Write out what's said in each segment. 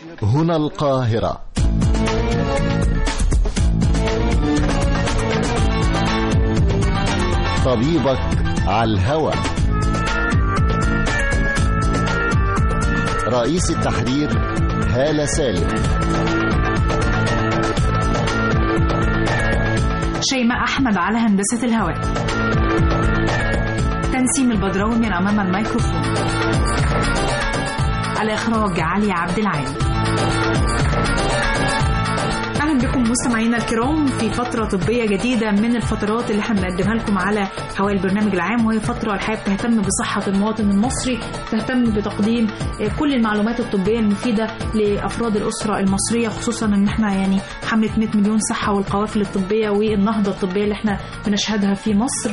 هنا القاهرة طبيبك على الهوى رئيس التحرير هالة سالم شيماء أحمد على هندسة الهواء تنسيم البدراوي من أمام الميكروفون على إخراج علي عبد العال أهلا بكم مستمعينا الكرام في فترة طبية جديدة من الفترات اللي احنا بنقدمها لكم على هواء البرنامج العام وهي فترة الحقيقة بتهتم بصحة المواطن المصري تهتم بتقديم كل المعلومات الطبية المفيدة لأفراد الأسرة المصرية خصوصا إن احنا يعني حملة 100 مليون صحة والقوافل الطبية والنهضة الطبية اللي احنا بنشهدها في مصر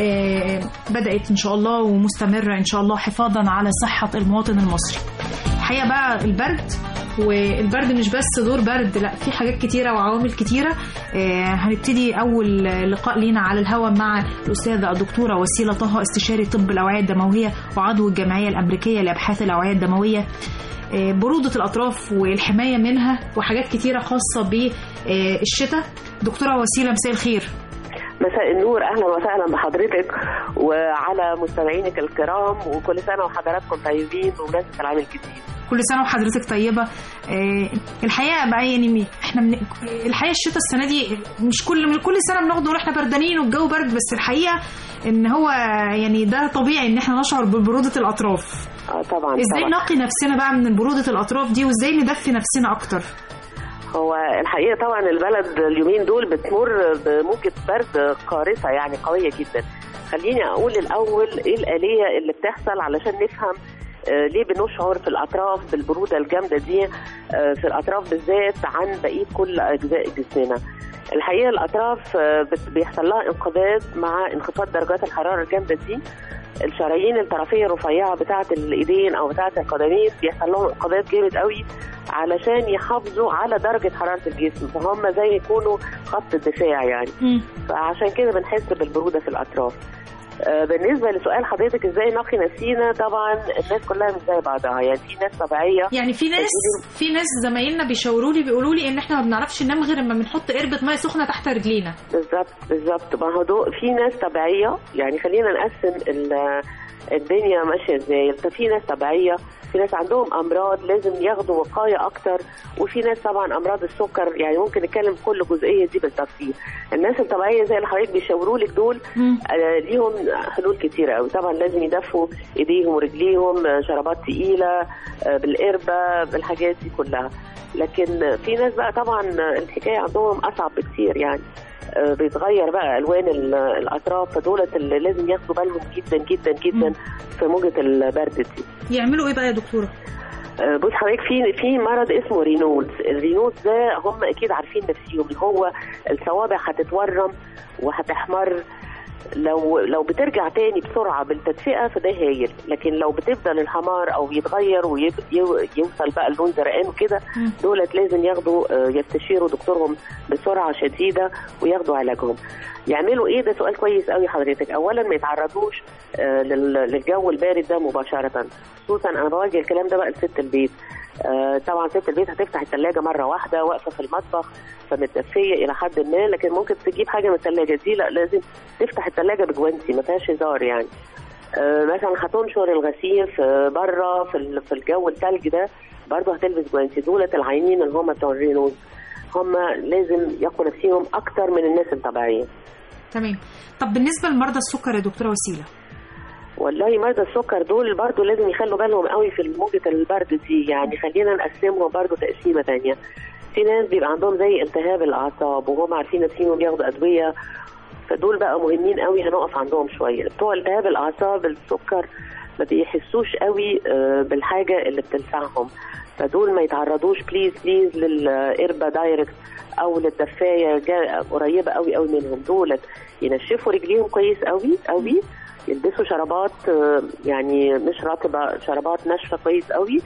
بدأت إن شاء الله ومستمرة إن شاء الله حفاظا على صحة المواطن المصري الحقيقة بقى البرد والبرد مش بس دور برد لا في حاجات كتيرة وعوامل كتيرة آه هنبتدي أول لقاء لينا على الهواء مع الأستاذة الدكتورة وسيلة طه استشاري طب الأوعية الدموية وعضو الجمعية الأمريكية لأبحاث الأوعية الدموية آه برودة الأطراف والحماية منها وحاجات كتيرة خاصة بالشتاء دكتورة وسيلة مساء الخير مساء النور اهلا وسهلا بحضرتك وعلى مستمعينك الكرام وكل سنه وحضراتكم طيبين بمناسبه العام الجديد كل سنه وحضرتك طيبه آه الحقيقه بقى يعني احنا من الحقيقه الشتاء السنه دي مش كل من كل سنه بناخده واحنا بردانين والجو برد بس الحقيقه ان هو يعني ده طبيعي ان احنا نشعر ببروده الاطراف اه طبعا ازاي طبعا. نقي نفسنا بقى من بروده الاطراف دي وازاي ندفي نفسنا اكتر هو الحقيقه طبعا البلد اليومين دول بتمر بموجه برد قارصه يعني قويه جدا خليني اقول الاول ايه الاليه اللي بتحصل علشان نفهم آه ليه بنشعر في الاطراف بالبروده الجامده دي آه في الاطراف بالذات عن بقيه كل اجزاء جسمنا الحقيقه الاطراف آه بيحصل لها انقباض مع انخفاض درجات الحراره الجامده دي الشرايين الطرفيه الرفيعه بتاعه الايدين او بتاعه القدمين بيحصل لهم انقباض جامد قوي علشان يحافظوا على درجه حراره الجسم فهم زي يكونوا خط الدفاع يعني م. فعشان كده بنحس بالبروده في الاطراف آه بالنسبه لسؤال حضرتك ازاي نقي نفسينا طبعا الناس كلها مش زي بعضها يعني في ناس طبيعيه يعني في ناس في ناس زمايلنا بيشاوروا لي بيقولوا لي ان احنا ما بنعرفش ننام غير اما بنحط قربة ميه سخنه تحت رجلينا بالظبط بالظبط ما هو دو في ناس طبيعيه يعني خلينا نقسم الدنيا ماشيه ازاي في ناس طبيعيه في ناس عندهم امراض لازم ياخدوا وقايه اكتر وفي ناس طبعا امراض السكر يعني ممكن نتكلم كل جزئيه دي بالتفصيل الناس الطبيعيه زي اللي حضرتك بيشاوروا لك دول آه ليهم حلول كتيره قوي طبعا لازم يدفوا ايديهم ورجليهم شرابات تقيله آه بالقربه بالحاجات دي كلها لكن في ناس بقى طبعا الحكايه عندهم اصعب بكتير يعني بيتغير بقى الوان الاطراف فدولت اللي لازم ياخدوا بالهم جدا جدا جدا في موجه البرد دي يعملوا ايه بقى يا دكتوره بص حضرتك في في مرض اسمه رينولدز الرينولدز ده هم اكيد عارفين نفسيهم اللي هو الصوابع هتتورم وهتحمر لو لو بترجع تاني بسرعه بالتدفئه فده هايل لكن لو بتفضل الحمار او يتغير ويوصل بقى اللون زرقان وكده دولت لازم ياخدوا يستشيروا دكتورهم بسرعه شديده وياخدوا علاجهم يعملوا ايه ده سؤال كويس قوي حضرتك اولا ما يتعرضوش للجو البارد ده مباشره خصوصا انا بوجه الكلام ده بقى لست البيت آه طبعا ست البيت هتفتح الثلاجه مره واحده واقفه في المطبخ فمتدفيه الى حد ما لكن ممكن تجيب حاجه من الثلاجه دي لا لازم تفتح الثلاجه بجوانتي ما فيهاش هزار يعني آه مثلا هتنشر الغسيل في بره في في الجو الثلج ده برضه هتلبس جوانتي دولة العينين اللي هم بتوع الرينوز هم لازم يقوا نفسهم اكتر من الناس الطبيعيه تمام طب بالنسبه لمرضى السكر يا دكتوره وسيله والله مرضى السكر دول برضو لازم يخلوا بالهم قوي في موجة البرد دي يعني خلينا نقسمهم برضو تقسيمة تانية في ناس بيبقى عندهم زي التهاب الأعصاب وهم عارفين نفسهم بياخدوا أدوية فدول بقى مهمين قوي هنقف عندهم شوية بتوع التهاب الأعصاب السكر ما بيحسوش قوي بالحاجة اللي بتنفعهم فدول ما يتعرضوش بليز بليز للقربة دايركت او للدفايه قريبه قوي قوي منهم دولت ينشفوا رجليهم كويس قوي قوي يلبسوا شرابات يعني مش رطبه شرابات ناشفه كويس قوي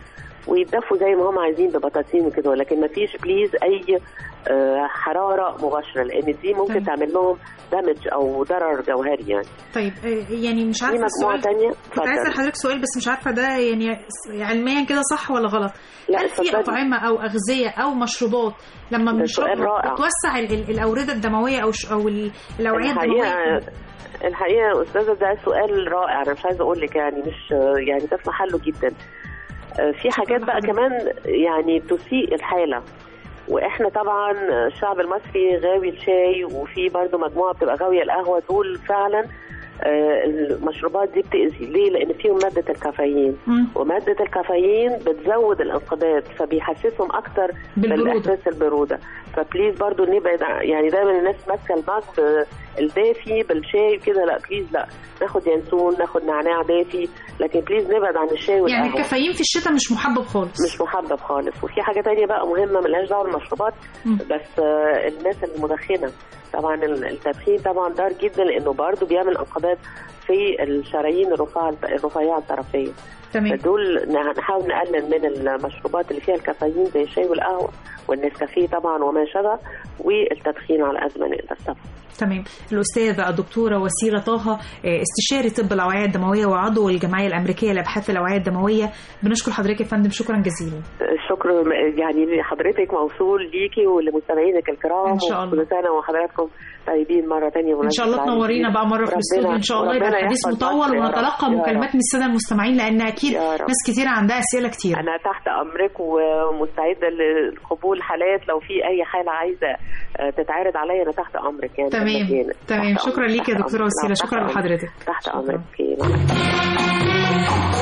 ويتدفوا زي ما هم عايزين ببطاطين وكده ولكن ما فيش بليز اي آه، حراره مباشره لان دي ممكن طيب. تعمل لهم دامج او ضرر جوهري يعني طيب آه، يعني مش في عارفه مجموعه السؤال تانية كنت عايزه اتفضل. لحضرتك سؤال بس مش عارفه ده يعني علميا كده صح ولا غلط لا، هل في اتفضلي. اطعمه او اغذيه او مشروبات لما ده بنشربها سؤال رائع. بتوسع ال- ال- الاورده الدمويه او ش- او ال- الاوعيه الحقيقه الدمويه الحقيقه يا استاذه ده سؤال رائع انا مش عايزه اقول لك يعني مش يعني ده في محله جدا آه، في حاجات بقى لحضرتك. كمان يعني تسيء الحاله واحنا طبعا الشعب المصري غاوي الشاي وفي برضه مجموعه بتبقى غاويه القهوه دول فعلا آه، المشروبات دي بتأذي ليه؟ لأن فيهم مادة الكافيين مم. ومادة الكافيين بتزود الانقباض فبيحسسهم أكتر بالبرودة. بالإحساس البرودة فبليز برضو نبعد عن- يعني دايما الناس ماسكة المج الدافي بالشاي كده لا بليز لا ناخد ينسون ناخد نعناع دافي لكن بليز نبعد عن الشاي والقهوة يعني الكافيين في الشتاء مش محبب خالص مش محبب خالص وفي حاجة تانية بقى مهمة ملهاش دعوة بالمشروبات مم. بس آه، الناس المدخنة طبعا ال- التدخين طبعا ضار جدا لأنه برضه بيعمل انقباض في الشرايين الرفيعة الرفيعة الطرفية تمام فدول ن- نحاول نقلل من المشروبات اللي فيها الكافيين زي الشاي والقهوة والنسكافيه طبعا وما شابه والتدخين على قد ما نقدر طبعا تمام الأستاذة الدكتورة وسيلة طه آه، استشاري طب الأوعية الدموية وعضو الجمعية الأمريكية لأبحاث الأوعية الدموية بنشكر حضرتك يا فندم شكرا جزيلا الشكر يعني لحضرتك موصول ليكي ولمستمعينك الكرام إن شاء الله. وكل سنة وحضراتكم طيبين مرة تانية ان شاء الله تنورينا بقى مره في الاستوديو ان شاء الله يبقى الحديث مطول ونتلقى مكالمات من الساده المستمعين لان اكيد يا رب. ناس كتير عندها اسئله كتير أنا تحت أمرك ومستعدة لقبول حالات لو في أي حالة عايزة آه، تتعرض عليا أنا تحت أمرك يعني تمام بالمجان. تمام تحت شكرا أمرك، ليك يا تحت دكتوره أمرك. وسيله تحت شكرا أمرك. لحضرتك تحت شكراً. أمرك أوكي، مع السلامة.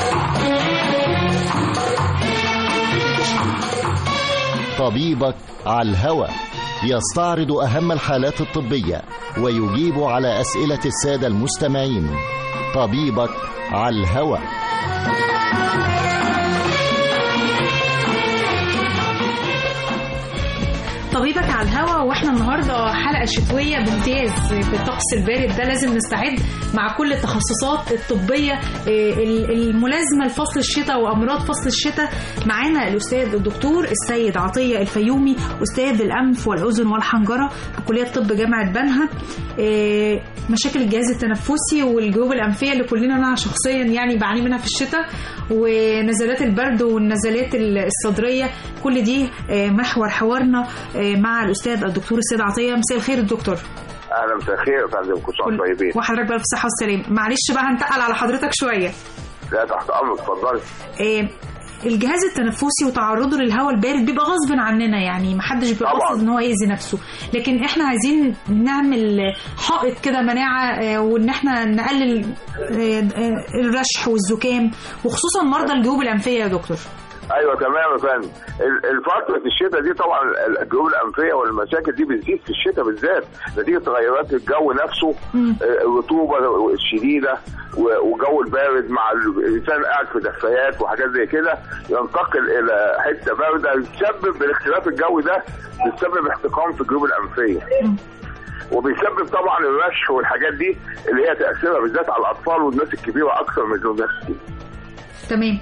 طبيبك على الهوى يستعرض أهم الحالات الطبية ويجيب على أسئلة السادة المستمعين طبيبك على الهوى طبيبك على الهوا واحنا النهارده حلقه شتويه بامتياز في الطقس البارد ده لازم نستعد مع كل التخصصات الطبيه آه، ال- الملازمه لفصل الشتاء وامراض فصل الشتاء معانا الاستاذ الدكتور السيد عطيه الفيومي استاذ الانف والاذن والحنجره بكليه طب جامعه بنها آه، مشاكل الجهاز التنفسي والجيوب الانفيه اللي كلنا انا شخصيا يعني بعاني منها في الشتاء ونزلات البرد والنزلات الصدريه كل دي آه، محور حوارنا آه، مع الاستاذ الدكتور السيد عطيه مساء الخير الدكتور اهلا مساء الخير يا فندم كل سنه وانتم طيبين وحضرتك بقى في الصحه والسلامه معلش بقى هنتقل على حضرتك شويه لا تحت امرك اتفضلي آه، الجهاز التنفسي وتعرضه للهواء البارد بيبقى غصب عننا يعني محدش بيبقى طبعاً. قاصد ان هو يأذي نفسه لكن احنا عايزين نعمل حائط كده مناعه آه، وان احنا نقلل آه، آه، الرشح والزكام وخصوصا مرضى الجيوب الانفيه يا دكتور ايوه تمام يا فندم ال- الفتره الشتاء دي طبعا ال- الجيوب الانفيه والمشاكل دي بتزيد في الشتاء بالذات نتيجه تغيرات الجو نفسه مم. آه، الرطوبه الشديده و- والجو البارد مع ال- الانسان قاعد في دفايات وحاجات زي كده ينتقل الى حته بارده يسبب بالاختلاف الجوي ده بيسبب احتقان في الجيوب الانفيه مم. وبيسبب طبعا الرشح والحاجات دي اللي هي تاثيرها بالذات على الاطفال والناس الكبيره اكثر من الناس دي. تمام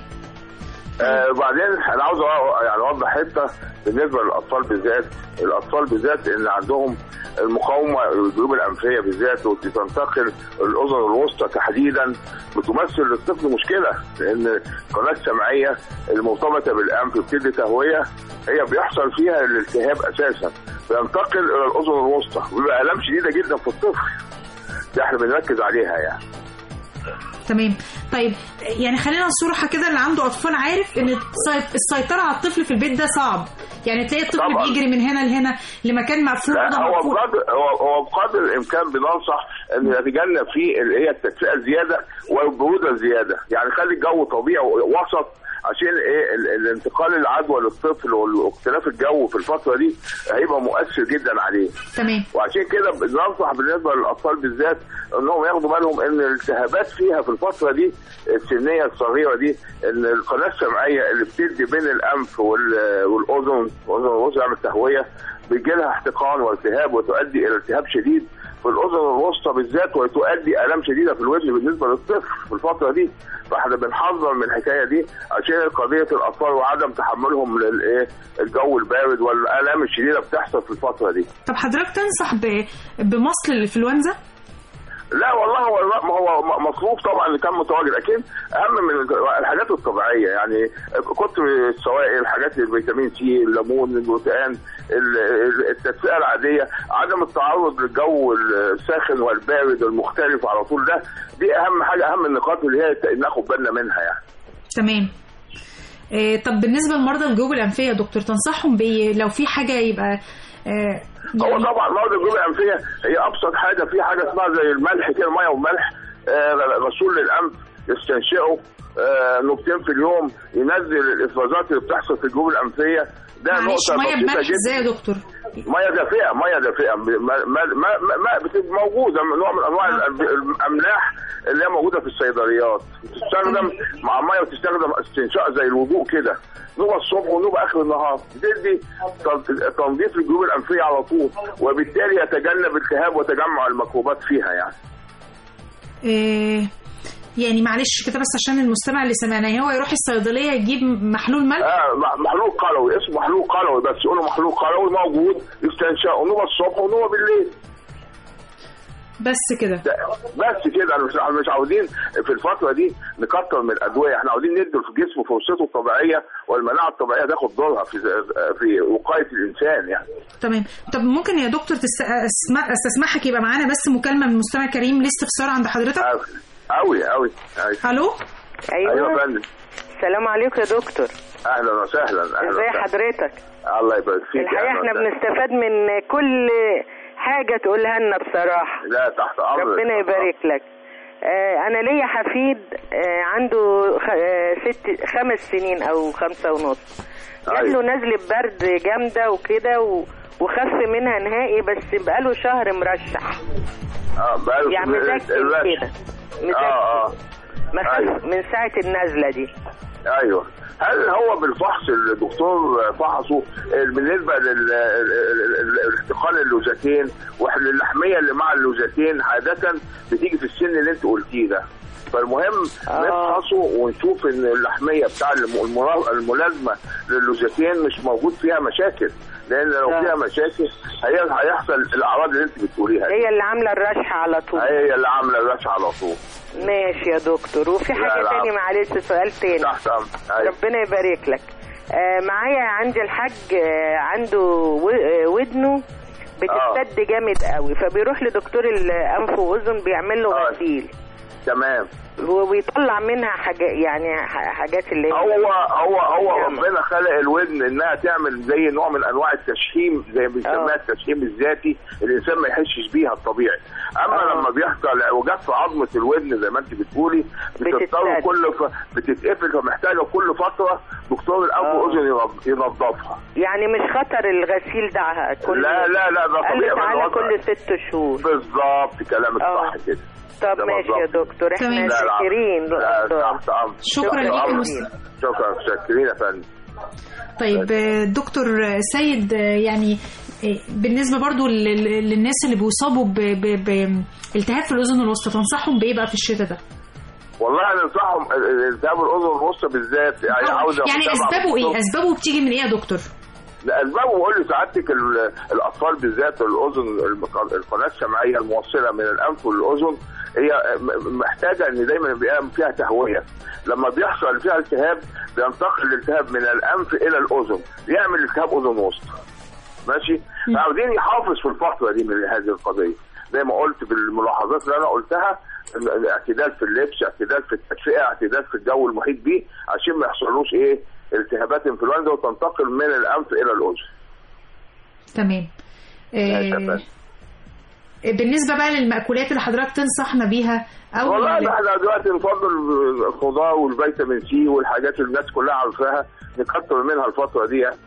آه بعدين انا عاوز أ- يعني اوضح حته بالنسبه للاطفال بالذات الاطفال بالذات اللي عندهم المقاومه الجيوب الانفيه بالذات وتنتقل الاذن الوسطى تحديدا بتمثل للطفل مشكله لان القناه السمعيه المرتبطه بالانف بتدي تهويه هي بيحصل فيها الالتهاب اساسا بينتقل الى الاذن الوسطى وبيبقى الام شديده جدا في الطفل ده احنا بنركز عليها يعني تمام طيب يعني خلينا صراحه كده اللي عنده اطفال عارف ان السيط- السيطره على الطفل في البيت ده صعب يعني تلاقي الطفل طبعاً. بيجري من هنا لهنا لمكان مقفول لا أوضة هو مقفولة. بقدر هو هو بقدر الامكان بننصح ان يتجنب فيه اللي هي التدفئه الزياده والبروده الزياده يعني خلي الجو طبيعي وسط عشان ايه ال- الانتقال العدوى للطفل واختلاف الجو في الفتره دي هيبقى مؤثر جدا عليه تمام وعشان كده بننصح بالنسبه للاطفال بالذات انهم ياخدوا بالهم ان الالتهابات فيها في الفتره دي السنيه الصغيره دي ان القناه السمعيه اللي بتدي بين الانف وال- والاذن والاذن والوسط يعمل تهويه بيجي لها احتقان والتهاب وتؤدي الى التهاب شديد في الاذن الوسطى بالذات وتؤدي الام شديده في الودن بالنسبه للطفل في الفتره دي فاحنا بنحذر من الحكايه دي عشان قضيه الاطفال وعدم تحملهم للايه الجو البارد والالام الشديده بتحصل في الفتره دي طب حضرتك تنصح ب... بمصل الانفلونزا لا والله هو ما هو مطلوب طبعا اللي كان متواجد اكيد اهم من الحاجات الطبيعيه يعني كتر السوائل الحاجات الفيتامين سي الليمون الجلوتان ال- ال- التدفئه العاديه عدم التعرض للجو الساخن والبارد المختلف على طول ده دي اهم حاجه اهم النقاط اللي هي ناخد بالنا منها يعني تمام إيه طب بالنسبه لمرضى الجيوب الانفيه يا دكتور تنصحهم بإيه لو في حاجه يبقى آه هو يعني طبعا مرض الجيوب الانفيه هي ابسط حاجه في حاجه اسمها زي الملح كده ميه وملح آه، غسول للانف يستنشقه آه، نقطتين في اليوم ينزل الافرازات اللي بتحصل في الجيوب الانفيه ده معلش نقطه ميه بسيطه بملح ازاي جدا يا دكتور ميه دافئه ميه دافئه ما ما ما, ما بتبقى موجوده نوع من انواع الأم- الاملاح اللي هي موجوده في الصيدليات بتستخدم مع الميه وتستخدم استنشاق زي الوضوء كده نوبه الصبح ونوبه اخر النهار بتدي تن- تنظيف الجيوب الانفيه على طول وبالتالي يتجنب التهاب وتجمع الميكروبات فيها يعني إيه يعني معلش كده بس عشان المستمع اللي سمعنا هو يروح الصيدليه يجيب محلول ملح آه م- محلول قلوي اسمه محلول قلوي بس يقولوا محلول قلوي موجود يستنشقوا نوبه الصبح ونوبه بالليل بس كده ده- بس كده انا مش مش عاوزين في الفتره دي نكتر من الادويه احنا عاوزين ندي في الجسم فرصته الطبيعيه والمناعه الطبيعيه تاخد دورها في في وقايه الانسان يعني تمام طب ممكن يا دكتور تست... أسمع... استسمحك يبقى معانا بس مكالمه من مستمع كريم ليه استفسار عند حضرتك قوي قوي الو ايوه يا ايوه فندم السلام عليكم يا دكتور اهلا وسهلا اهلا ازي وسهلا. حضرتك الله يبارك فيك الحقيقه أهلاً احنا وسهلاً. بنستفاد من كل حاجه تقولها لنا بصراحه لا تحت امرك ربنا يبارك لك آه انا ليا حفيد آه عنده خ... آه ست خمس سنين او خمسة ونص جات له أيوة. نزلة برد جامدة وكده و... وخف منها نهائي بس بقاله شهر مرشح اه بقاله يعني في- مزكن الرش. كده اه اه مزكن ما خف أيوة. من ساعة النزلة دي ايوه هل هو بالفحص الدكتور فحصه بالنسبه للاحتقان اللوزتين واللحميه اللي مع اللوزتين عاده بتيجي في السن اللي انت قلتيه ده فالمهم آه. نفحصه ونشوف ان اللحميه بتاع الم- المرا- الملازمه للوزتين مش موجود فيها مشاكل لان لو آه. فيها مشاكل هي- هيحصل الاعراض اللي انت بتقوليها دي. هي اللي عاملة الرشح على طول هي اللي عامله الرش على طول ماشي يا دكتور وفي لا، حاجة لا. تاني معلش سؤال تاني تحت امر أيوة. ربنا يبارك لك آه معايا عندي الحاج آه عنده و- آه، ودنه بتتسد جامد قوي فبيروح لدكتور الانف واذن بيعمل له آه. غسيل تمام وبيطلع منها حاجات يعني ح- حاجات اللي هي هو هو هو نعم. ربنا خلق الودن انها تعمل زي نوع من انواع التشحيم زي ما بنسميها آه. التشحيم الذاتي الانسان ما يحسش بيها الطبيعي اما آه. لما بيحصل اعوجاج في عظمه الودن زي ما انت بتقولي بتضطر بتتسد. كل ف... بتتقفل فمحتاجه كل فتره دكتور الانف آه. واذن ينظ- ينظفها يعني مش خطر الغسيل ده كل لا لا لا ده قال طبيعي له من تعالى الوضع. كل ست شهور بالظبط كلامك آه. صح كده طب ده ماشي يا بالظبط. دكتور احنا تمام. لا، لا. شاكرين لا دكتور. تحت امر شكرا ليك يا أمر. مستر. شكرا شاكرين يا فندم طيب آه، دكتور سيد آه، يعني آه، بالنسبه برضو لل- للناس اللي بيصابوا ب- ب- بالتهاب في الاذن الوسطى تنصحهم بايه بقى في الشتاء ده؟ والله انا انصحهم التهاب الاذن الوسطى بالذات يعني عاوز يعني أتابع اسبابه ايه؟ دكتور. اسبابه بتيجي من ايه يا دكتور؟ الاسباب بقول لسعادتك ال- الاطفال بالذات الاذن الق- القناه السمعيه الموصله من الانف للاذن هي م- محتاجه ان دايما يبقى فيها تهويه لما بيحصل فيها التهاب بينتقل الالتهاب من الانف الى الاذن يعمل التهاب اذن وسطى ماشي عاوزين يحافظ في الفتره دي من هذه القضيه زي ما قلت بالملاحظات اللي انا قلتها اعتدال في اللبس اعتدال في التدفئه اعتدال في الجو المحيط بيه عشان ما يحصلوش ايه التهابات انفلونزا وتنتقل من الانف الى الاذن تمام آه، تمام. بالنسبه بقى للمأكولات اللي حضرتك تنصحنا بيها او والله ال- احنا دلوقتي نفضل الخضار والفيتامين سي والحاجات اللي الناس كلها عارفاها نكتر منها الفتره دي يعني.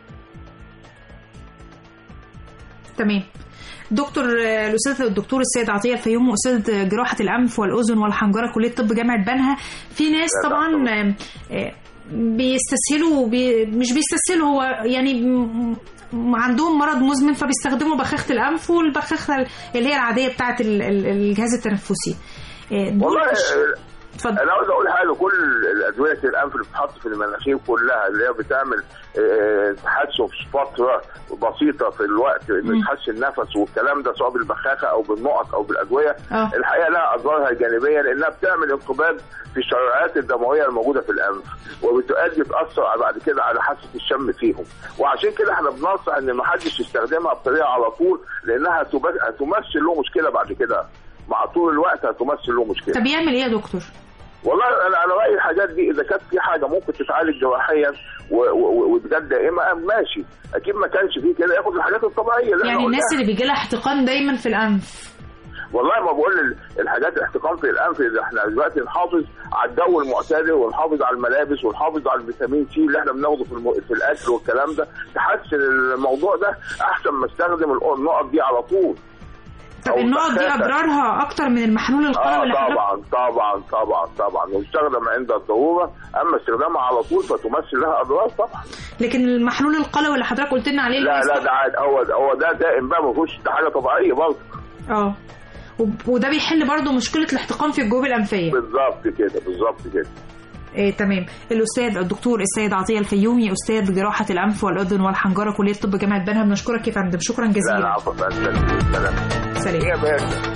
تمام دكتور آه، الاستاذ الدكتور السيد عطيه الفيوم استاذ جراحه الانف والاذن والحنجره كليه طب جامعه بنها في ناس لا، طبعا طبعاً. آه، آه، بيستسهلوا بي مش بيستسهلوا هو يعني م- عندهم مرض مزمن فبيستخدموا بخاخه الانف والبخاخه اللي هي العاديه بتاعه ال- ال- الجهاز التنفسي آه، دول والله مش- آه، اتفضل انا عاوز اقول حاجه كل الادويه الانف اللي بتتحط في المناخير كلها اللي هي بتعمل آه، تحسن في فتره بسيطه في الوقت بتحسن النفس والكلام ده سواء بالبخاخه او بالنقط او بالادويه اه الحقيقه لها اضرارها الجانبيه لانها بتعمل انقباض في الشريانات الدمويه الموجوده في الانف وبتؤدي تاثر بعد كده على حاسه الشم فيهم وعشان كده احنا بننصح ان ما حدش يستخدمها بطريقه على طول لانها هتب- هتمثل له مشكله بعد كده مع طول الوقت هتمثل له مشكله طب يعمل ايه يا دكتور؟ والله انا انا رايي الحاجات دي اذا كانت في حاجه ممكن تتعالج جراحيا و- و- وبجد دائمه ماشي اكيد ما كانش فيه كده ياخد الحاجات الطبيعيه اللي يعني احنا الناس قلناها. اللي بيجي لها احتقان دايما في الانف والله ما بقول ال- الحاجات الاحتقان في الانف اذا احنا دلوقتي نحافظ على الجو المعتدل ونحافظ على الملابس ونحافظ على الفيتامين سي اللي احنا بناخده في, الم... في الاكل والكلام ده تحسن الموضوع ده احسن ما استخدم النق- النقط دي على طول طب أو النقط دي البخاخة. اضرارها اكتر من المحلول القوي اه اللي حضرتك طبعا طبعا طبعا طبعا ويستخدم عند الضروره اما استخدامها على طول فتمثل لها اضرار طبعا لكن المحلول القلوي اللي حضرتك قلت لنا عليه اللي لا هو لا ده عاد هو هو ده دائم بقى ما فيهوش ده حاجه طبيعيه برضه اه وب- وده بيحل برضو مشكله الاحتقان في الجيوب الانفيه بالظبط كده بالظبط كده إيه تمام الاستاذ الدكتور السيد عطيه الفيومي استاذ جراحه الانف والاذن والحنجره كليه طب جامعه بنها بنشكرك يا فندم شكرا لا لا جزيلا عفوا بقى سلام سلام يا باشا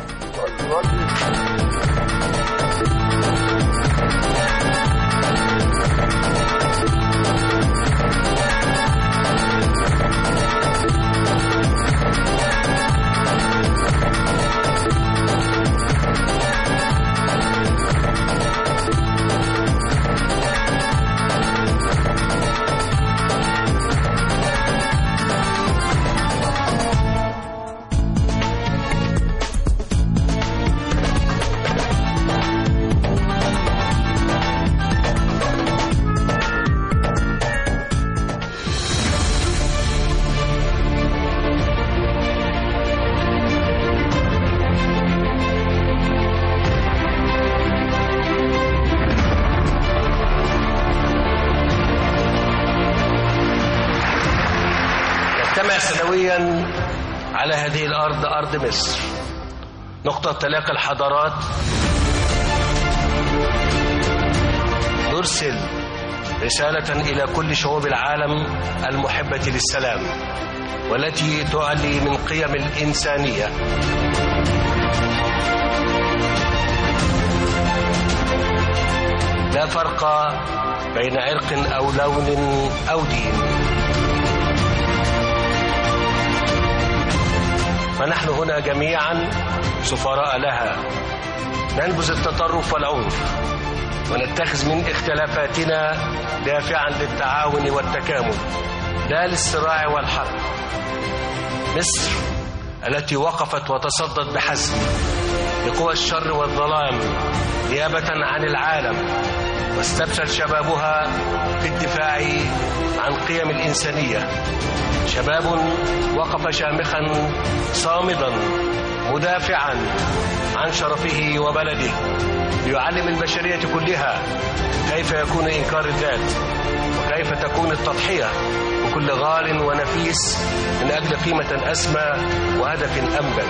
نجتمع سنويا على هذه الأرض أرض مصر نقطة تلاقي الحضارات نرسل رسالة إلى كل شعوب العالم المحبة للسلام والتي تعلي من قيم الإنسانية لا فرق بين عرق أو لون أو دين فنحن هنا جميعا سفراء لها ننبذ التطرف والعنف ونتخذ من اختلافاتنا دافعا للتعاون والتكامل لا للصراع والحرب مصر التي وقفت وتصدت بحزم لقوى الشر والظلام نيابة عن العالم واستبشر شبابها في الدفاع عن قيم الإنسانية شباب وقف شامخا صامدا مدافعا عن شرفه وبلده ليعلم البشرية كلها كيف يكون إنكار الذات وكيف تكون التضحية بكل غال ونفيس من أجل قيمة أسمى وهدف أنبل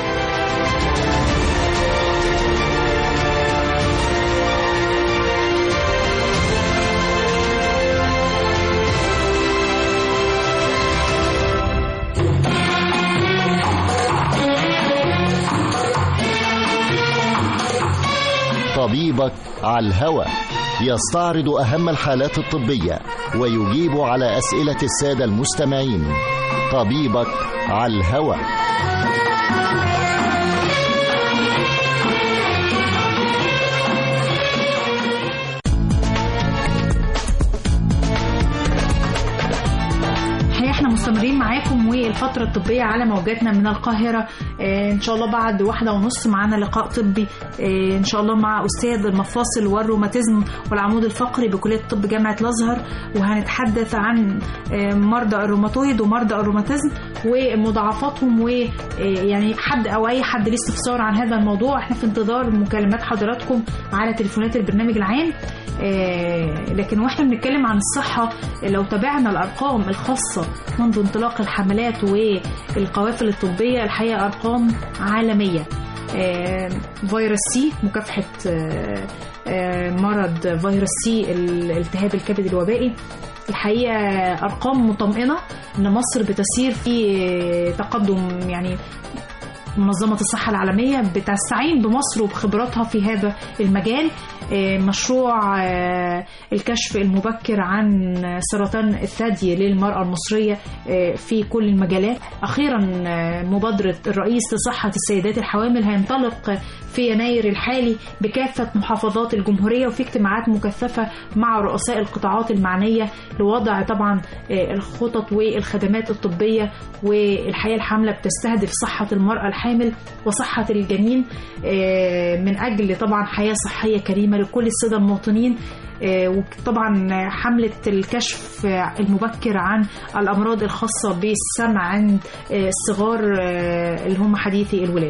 طبيبك على الهوى يستعرض أهم الحالات الطبية ويجيب على أسئلة السادة المستمعين طبيبك على الهوى الحقيقة احنا مستمرين معاكم والفترة الطبية على موجاتنا من القاهرة اه ان شاء الله بعد واحدة ونص معانا لقاء طبي اه ان شاء الله مع استاذ المفاصل والروماتيزم والعمود الفقري بكلية طب جامعة الازهر وهنتحدث عن اه مرضى الروماتويد ومرضى الروماتيزم ومضاعفاتهم ويعني حد او اي حد ليه استفسار عن هذا الموضوع احنا في انتظار مكالمات حضراتكم على تليفونات البرنامج العام آه، لكن واحنا بنتكلم عن الصحة لو تابعنا الأرقام الخاصة منذ انطلاق الحملات والقوافل الطبية الحقيقة أرقام عالمية آه، فيروس سي مكافحة آه، آه، مرض فيروس سي الالتهاب الكبد الوبائي الحقيقة أرقام مطمئنة إن مصر بتسير في آه، تقدم يعني منظمة الصحة العالمية بتستعين بمصر وبخبراتها في هذا المجال آه، مشروع آه، الكشف المبكر عن سرطان الثدي للمرأة المصرية آه، في كل المجالات أخيرا آه، مبادرة الرئيس لصحة السيدات الحوامل هينطلق في يناير الحالي بكافة محافظات الجمهورية وفي اجتماعات مكثفة مع رؤساء القطاعات المعنية لوضع طبعا آه، الخطط والخدمات الطبية والحقيقة الحملة بتستهدف صحة المرأة الحامل وصحة الجنين آه، من أجل طبعا حياة صحية كريمة لكل السادة المواطنين آه، وطبعا حملة الكشف المبكر عن الأمراض الخاصة بالسمع عند آه، الصغار آه، اللي هم حديثي الولادة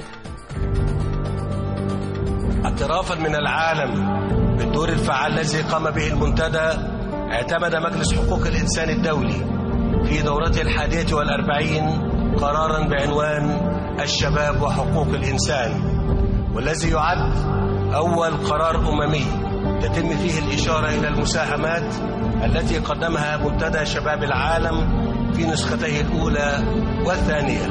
اعترافا من العالم بالدور الفعال الذي قام به المنتدى اعتمد مجلس حقوق الإنسان الدولي في دورته الحادية والأربعين قرارا بعنوان الشباب وحقوق الإنسان والذي يعد أول قرار أممي تتم فيه الإشارة إلى المساهمات التي قدمها منتدى شباب العالم في نسخته الأولى والثانية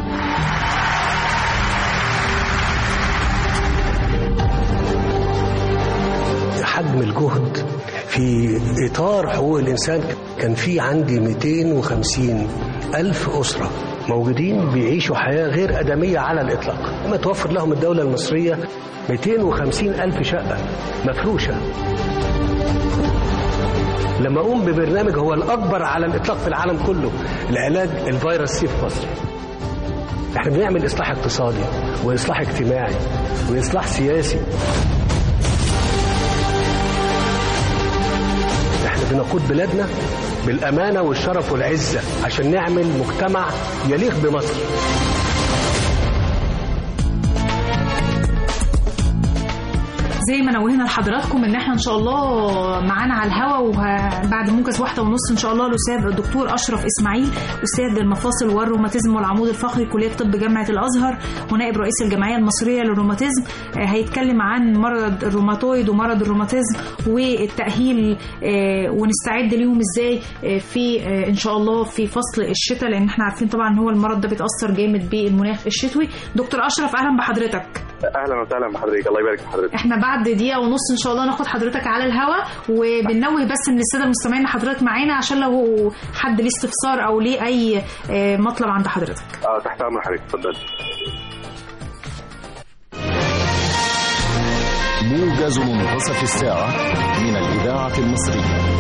حجم الجهد في إطار حقوق الإنسان كان في عندي 250 ألف أسرة موجودين بيعيشوا حياة غير أدمية على الإطلاق لما توفر لهم الدولة المصرية 250 ألف شقة مفروشة لما أقوم ببرنامج هو الأكبر على الإطلاق في العالم كله لعلاج الفيروس سي في مصر احنا بنعمل إصلاح اقتصادي وإصلاح اجتماعي وإصلاح سياسي احنا بنقود بلادنا بالامانه والشرف والعزه عشان نعمل مجتمع يليق بمصر زي ما نوهنا لحضراتكم ان احنا ان شاء الله معانا على الهوا وبعد موجز واحده ونص ان شاء الله الاستاذ الدكتور اشرف اسماعيل استاذ المفاصل والروماتيزم والعمود الفقري كليه طب جامعه الازهر ونائب رئيس الجمعيه المصريه للروماتيزم آه، هيتكلم عن مرض الروماتويد ومرض الروماتيزم والتاهيل آه، ونستعد ليهم ازاي آه، في آه، ان شاء الله في فصل الشتاء لان احنا عارفين طبعا ان هو المرض ده بيتاثر جامد بالمناخ الشتوي دكتور اشرف اهلا بحضرتك اهلا وسهلا بحضرتك الله يبارك في حضرتك احنا بعد دقيقة ونص ان شاء الله ناخد حضرتك على الهوا وبننوه بس ان السادة المستمعين ان حضرتك معانا عشان لو حد ليه استفسار او ليه اي آه، مطلب عند حضرتك اه تحت امر حضرتك اتفضل موجز منتصف الساعة من الإذاعة المصرية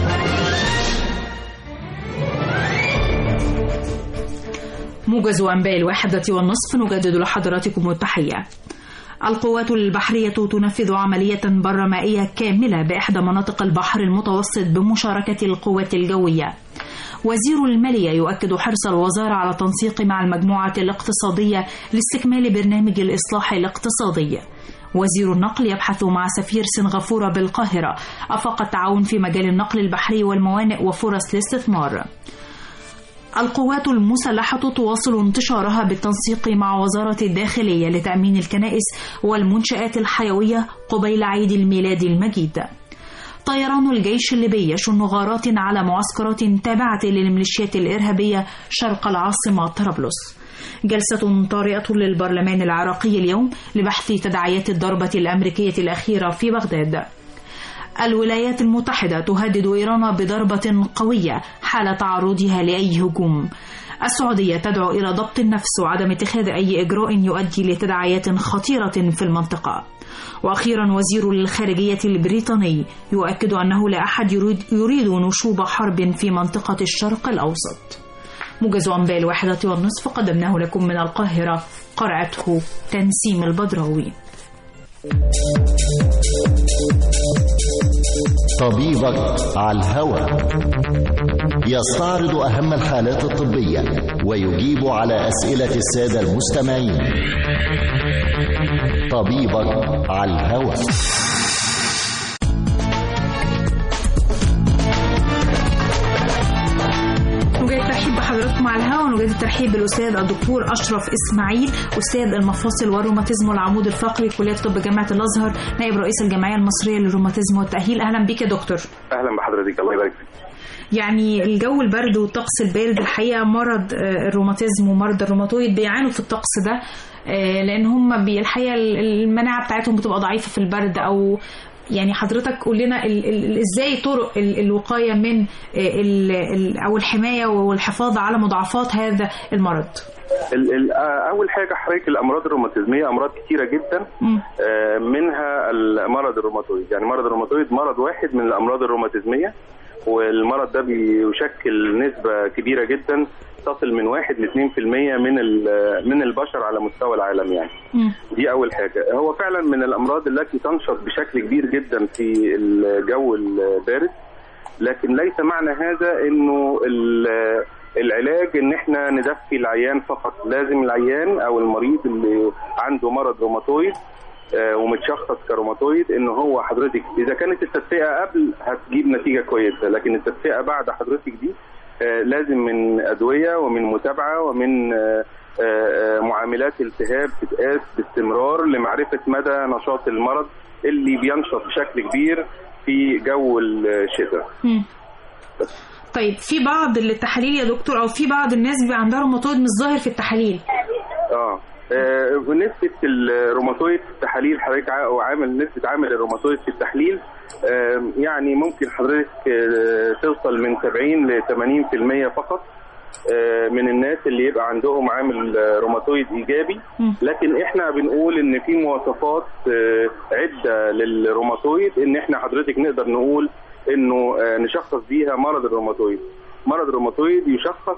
موجز أنباء الواحدة والنصف نجدد لحضراتكم التحية القوات البحرية تنفذ عملية برمائية كاملة بإحدى مناطق البحر المتوسط بمشاركة القوات الجوية وزير المالية يؤكد حرص الوزارة على التنسيق مع المجموعة الاقتصادية لاستكمال برنامج الإصلاح الاقتصادي وزير النقل يبحث مع سفير سنغافورة بالقاهرة أفاق التعاون في مجال النقل البحري والموانئ وفرص الاستثمار القوات المسلحة تواصل انتشارها بالتنسيق مع وزارة الداخلية لتأمين الكنائس والمنشآت الحيوية قبيل عيد الميلاد المجيد. طيران الجيش الليبي يشن غارات على معسكرات تابعة للميليشيات الإرهابية شرق العاصمة طرابلس. جلسة طارئة للبرلمان العراقي اليوم لبحث تداعيات الضربة الأمريكية الأخيرة في بغداد. الولايات المتحدة تهدد إيران بضربة قوية حال تعرضها لأي هجوم. السعودية تدعو إلى ضبط النفس وعدم اتخاذ أي إجراء يؤدي لتداعيات خطيرة في المنطقة. وأخيرا وزير الخارجية البريطاني يؤكد أنه لا أحد يريد, يريد نشوب حرب في منطقة الشرق الأوسط. موجز أنباء الواحدة والنصف قدمناه لكم من القاهرة قرأته تنسيم البدراوي. طبيبك على الهوى يستعرض أهم الحالات الطبية ويجيب على أسئلة السادة المستمعين طبيبك على الهواء نجد الترحيب بحضراتكم على الهواء ونجد الترحيب بالاستاذ الدكتور اشرف اسماعيل استاذ المفاصل والروماتيزم والعمود الفقري كليه طب جامعه الازهر نائب رئيس الجمعيه المصريه للروماتيزم والتاهيل اهلا بك يا دكتور اهلا بحضرتك الله يبارك فيك يعني الجو البرد والطقس البارد الحقيقه مرض آه، الروماتيزم ومرضى الروماتويد بيعانوا في الطقس ده آه، لان هم بي- الحقيقه المناعه بتاعتهم بتبقى ضعيفه في البرد او يعني حضرتك قول لنا ال- ال- ازاي طرق ال- الوقايه من آه، ال- ال- او الحمايه والحفاظ على مضاعفات هذا المرض ال- ال- آه، اول حاجه حضرتك الامراض الروماتيزميه امراض كتيره جدا مم. آه، منها المرض الروماتويد يعني مرض الروماتويد مرض واحد من الامراض الروماتيزميه والمرض ده بيشكل نسبه كبيره جدا تصل من 1 ل 2% من ال- من البشر على مستوى العالم يعني مم. دي اول حاجه هو فعلا من الامراض التي تنشط بشكل كبير جدا في الجو البارد لكن ليس معنى هذا انه ال- العلاج ان احنا ندفي العيان فقط لازم العيان او المريض اللي عنده مرض روماتويد آه، ومتشخص كروماتويد ان هو حضرتك اذا كانت التدفئه قبل هتجيب نتيجه كويسه لكن التدفئه بعد حضرتك دي آه، لازم من ادويه ومن متابعه ومن آه، آه، آه، معاملات التهاب تتقاس باستمرار لمعرفه مدى نشاط المرض اللي بينشط بشكل كبير في جو الشتاء مم. طيب في بعض التحاليل يا دكتور او في بعض الناس بيبقى عندها روماتويد مش ظاهر في التحاليل اه آه، نسبة الروماتويد في التحاليل حضرتك ع- أو عامل نسبة عامل الروماتويد في التحليل آه، يعني ممكن حضرتك آه، توصل من 70 ل 80% فقط آه، من الناس اللي يبقى عندهم عامل آه، روماتويد ايجابي مم. لكن احنا بنقول ان في مواصفات آه، عده للروماتويد ان احنا حضرتك نقدر نقول انه آه، نشخص بيها مرض الروماتويد مرض الروماتويد يشخص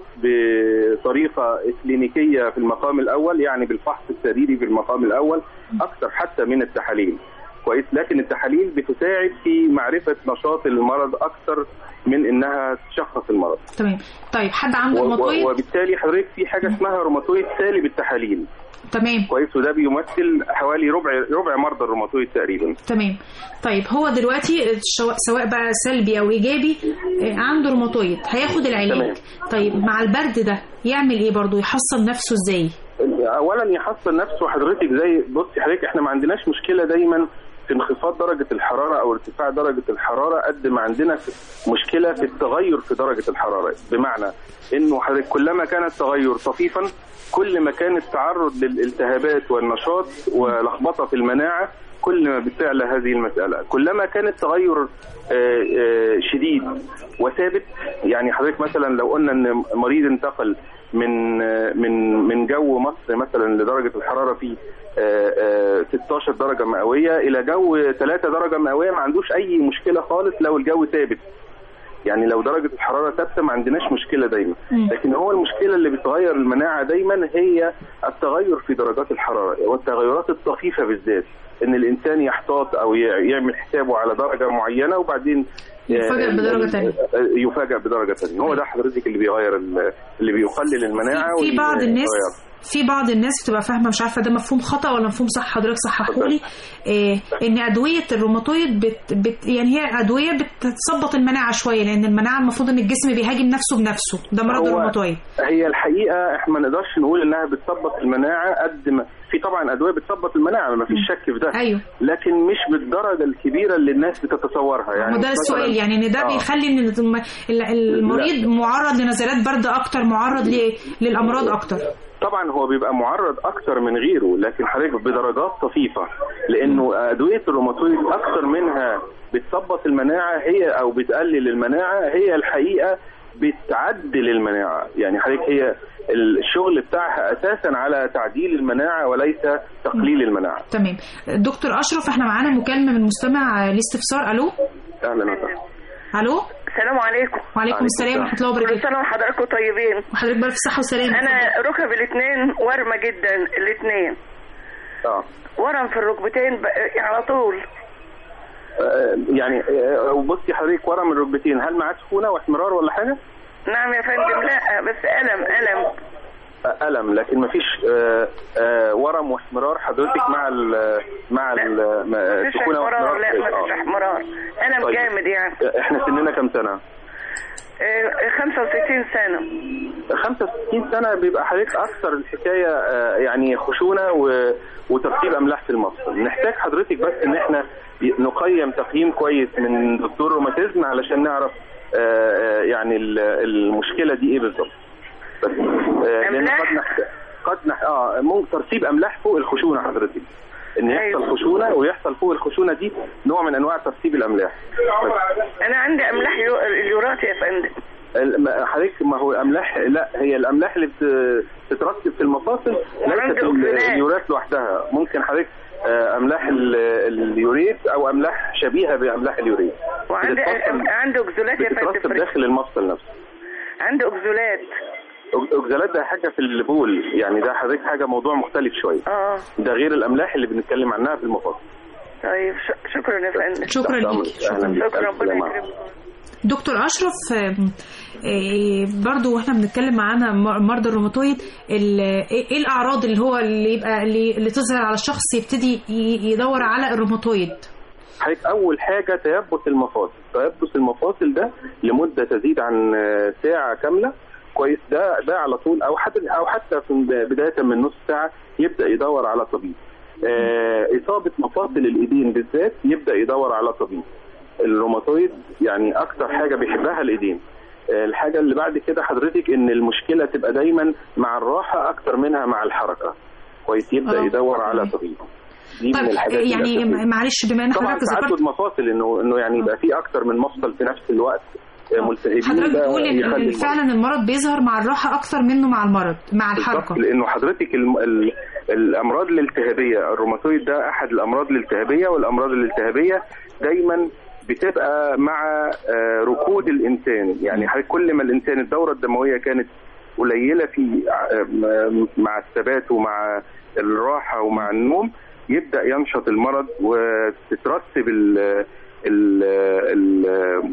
بطريقه كلينيكيه في المقام الاول يعني بالفحص السريري في المقام الاول اكثر حتى من التحاليل كويس لكن التحاليل بتساعد في معرفه نشاط المرض اكثر من انها تشخص المرض تمام طيب حد عنده و- و- روماتويد وبالتالي حضرتك في حاجه اسمها روماتويد سالب التحاليل تمام كويس وده بيمثل حوالي ربع ربع مرضى الروماتويد تقريبا تمام طيب هو دلوقتي سواء- سواء بقى سلبي او ايجابي آه، عنده روماتويد هياخد العلاج تمام. طيب مع البرد ده يعمل ايه برضه يحصن نفسه ازاي اولا يحصن نفسه حضرتك زي بصي حضرتك احنا ما عندناش مشكله دايما في انخفاض درجة الحرارة أو ارتفاع درجة الحرارة قد ما عندنا في- مشكلة في التغير في درجة الحرارة بمعنى إنه حضرتك كلما كان التغير طفيفا كل ما كان التعرض للالتهابات والنشاط ولخبطة في المناعة كل ما بتعلى هذه المسألة كلما كان التغير آه، آه، شديد وثابت يعني حضرتك مثلا لو قلنا ان مريض انتقل من آه، من من جو مصر مثلا لدرجه الحراره فيه آه، آه، 16 درجه مئويه الى جو 3 درجه مئويه ما عندوش اي مشكله خالص لو الجو ثابت يعني لو درجه الحراره ثابته ما عندناش مشكله دايما مم. لكن هو المشكله اللي بتغير المناعه دايما هي التغير في درجات الحراره والتغيرات الطفيفه بالذات ان الانسان يحتاط او ي- يعمل حسابه على درجه معينه وبعدين يفاجأ بدرجة تانية. يفاجئ بدرجه ثانيه هو ده حضرتك اللي بيغير ال- اللي بيقلل المناعه في, في بعض واللي الناس بيغير. في بعض الناس بتبقى فاهمه مش عارفه ده مفهوم خطا ولا مفهوم صح حضرتك صححولي إيه ان ادويه الروماتويد بت بت يعني هي ادويه بتثبط المناعه شويه لان المناعه المفروض ان الجسم بيهاجم نفسه بنفسه ده مرض هو الروماتويد هي الحقيقه احنا ما نقدرش نقول انها بتثبط المناعه قد ما في طبعا ادويه بتثبط المناعه ما فيش شك في ده ايوه لكن مش بالدرجه الكبيره اللي الناس بتتصورها يعني يعني ده مثلاً- السؤال يعني ان ده آه. بيخلي ان الم- ال- المريض معرض لنزلات برد اكتر معرض ل- للامراض اكتر طبعا هو بيبقى معرض اكتر من غيره لكن حضرتك بدرجات طفيفه لانه ادويه الروماتويد اكتر منها بتثبط المناعه هي او بتقلل المناعه هي الحقيقه بتعدل المناعه يعني حضرتك هي الشغل بتاعها اساسا على تعديل المناعه وليس تقليل المناعه تمام دكتور اشرف احنا معانا مكالمه من مستمع ليه استفسار الو اهلا وسهلا الو السلام عليكم وعليكم السلام ورحمه الله كل وبركاته سنه وحضراتكم طيبين وحضرتك بقى في صحه وسلامه انا ركب الاثنين ورمه جدا الاثنين اه ورم في الركبتين ب- على طول آه، يعني آه، بصي حضرتك ورا من الركبتين هل معاه سخونه واحمرار ولا حاجه؟ نعم يا فندم لا بس ألم ألم ألم لكن مفيش آه، آه، ورم واحمرار حضرتك مع ال مع ال ما- مفيش سخونة احمرار لا واحمرار؟ مفيش آه. احمرار ألم طيب. جامد يعني احنا سننا كام سنة؟ آه، 65 سنة 65 سنة بيبقى حضرتك أكثر الحكاية آه، يعني خشونة و- وترتيب أملاح في المفصل نحتاج حضرتك بس إن احنا ي- نقيم تقييم كويس من دكتور روماتيزم علشان نعرف آه، آه، يعني ال- المشكلة دي إيه بالظبط بس آه، لأن أملاح؟ قد نحتاج قد نح... اه ممكن ترتيب املاح فوق الخشونه حضرتك ان يحصل أيوة. خشونه ويحصل فوق الخشونه دي نوع من انواع ترتيب الاملاح بس أنا عندي أملاح يو- اليورات يا فندم ال- ما- حضرتك ما هو املاح لا هي الاملاح اللي بت- بتترسب في المفاصل ليست وعنده ال- أكسجين. اليورات لوحدها ممكن حضرتك آه، املاح ال- اليوريت او املاح شبيهه باملاح اليوريت وعنده بتتفصل- عنده أكزولات يا فندم بتترسب في- داخل المفصل نفسه عنده أكزولات أج- اكزالات ده حاجه في البول يعني ده حضرتك حاجه موضوع مختلف شويه اه ده غير الاملاح اللي بنتكلم عنها في المفاصل طيب ش- شكرا يا فندم شكرا تحت ليك أمرك. أهلاً بك. شكرا ألف ربنا سلامة. يكرمك دكتور اشرف آم، آه، برضو واحنا بنتكلم معانا مر- مرضى الروماتويد ال- ايه إيه الاعراض اللي هو اللي يبقى اللي, اللي تظهر على الشخص يبتدي ي- يدور على الروماتويد حضرتك اول حاجه تيبس المفاصل تيبس المفاصل ده لمده تزيد عن آه، ساعه كامله كويس ده ده على طول او حتى او حتى في بدايه من نص ساعه يبدا يدور على طبيب آه، اصابه مفاصل الايدين بالذات يبدا يدور على طبيب الروماتويد يعني اكتر حاجه بيحبها الايدين آه، الحاجه اللي بعد كده حضرتك ان المشكله تبقى دايما مع الراحه اكتر منها مع الحركه كويس يبدا آه. يدور على طبيب دي طيب من الحاجات يعني الأساسية. معلش بما ان طبعا حضرتك تعدد ذكرت مفاصل انه انه يعني يبقى في اكتر من مفصل في نفس الوقت آه، ملتهبين حضرتك ده بتقول ان يخلي إن فعلا المرض بيظهر مع الراحه اكتر منه مع المرض مع بالظبط، الحركه لانه حضرتك الم... ال... الامراض الالتهابيه الروماتويد ده احد الامراض الالتهابيه والامراض الالتهابيه دايما بتبقى مع آه، ركود الانسان يعني حضرتك كل ما الانسان الدوره الدمويه كانت قليله في آه، م- مع الثبات ومع الراحه ومع النوم يبدا ينشط المرض وتترسب ال ال ال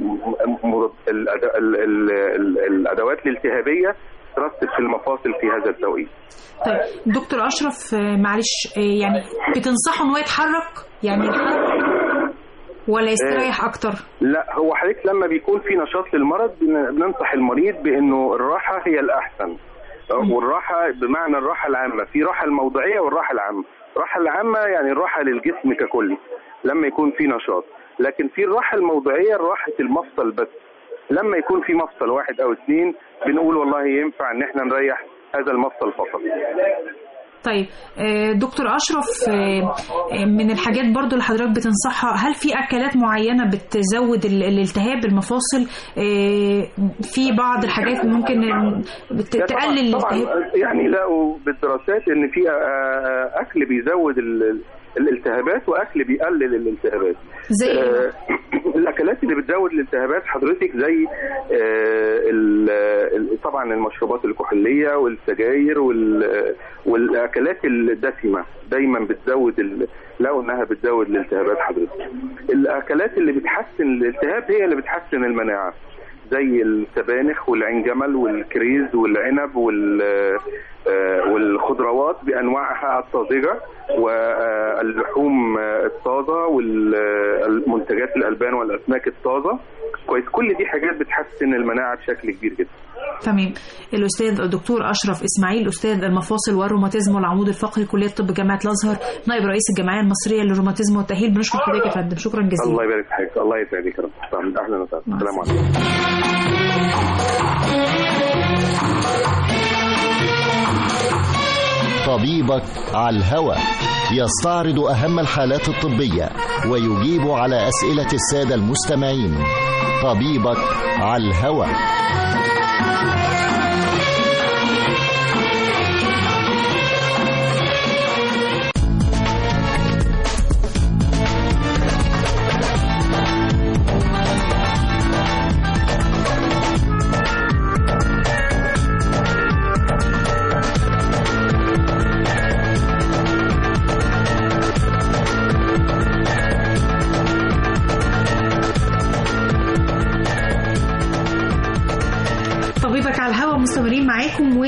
م- الأد- ال- ال- ال- الادوات الالتهابيه ترسب في المفاصل في هذا التوقيت طيب دكتور اشرف آه، معلش آه، يعني بتنصحه ان هو يتحرك يعني يتحرك ولا يستريح اكتر لا هو حضرتك لما بيكون في نشاط للمرض بن- بننصح المريض بانه الراحه هي الاحسن والراحه بمعنى الراحه العامه في راحه الموضعيه والراحه العامه الراحه العامه يعني الراحه للجسم ككل لما يكون في نشاط لكن في الراحه الموضعيه راحه المفصل بس لما يكون في مفصل واحد او اثنين بنقول والله ينفع ان احنا نريح هذا المفصل فقط طيب آه، دكتور اشرف آه، آه، من الحاجات برضو اللي حضرتك بتنصحها هل في اكلات معينه بتزود ال- الالتهاب المفاصل آه، في بعض الحاجات ممكن بت- لا طبعاً- تقلل طبعا الالتهاب يعني لقوا بالدراسات ان في آه، اكل بيزود ال- الالتهابات واكل بيقلل الالتهابات زي إيه؟ آه، الاكلات اللي بتزود الالتهابات حضرتك زي آه، ال- ال- طبعا المشروبات الكحوليه والسجاير وال- والاكلات الدسمه دايما بتزود ال- لقوا انها بتزود الالتهابات حضرتك الاكلات اللي بتحسن الالتهاب هي اللي بتحسن المناعه زي السبانخ والعين جمل والكريز والعنب وال آه، والخضروات بانواعها الطازجه واللحوم آه، الطازه والمنتجات الالبان والاسماك الطازه كويس كل دي حاجات بتحسن المناعه بشكل كبير جدا تمام الاستاذ الدكتور اشرف اسماعيل استاذ المفاصل والروماتيزم والعمود الفقري كليه طب جامعه الازهر نائب رئيس الجمعيه المصريه للروماتيزم والتاهيل بنشكر حضرتك يا فندم شكرا جزيلا الله يبارك في حضرتك الله يسعدك يا رب اهلا وسهلا مع السلام عليكم طبيبك على الهوى يستعرض أهم الحالات الطبية ويجيب على أسئلة السادة المستمعين طبيبك على الهوى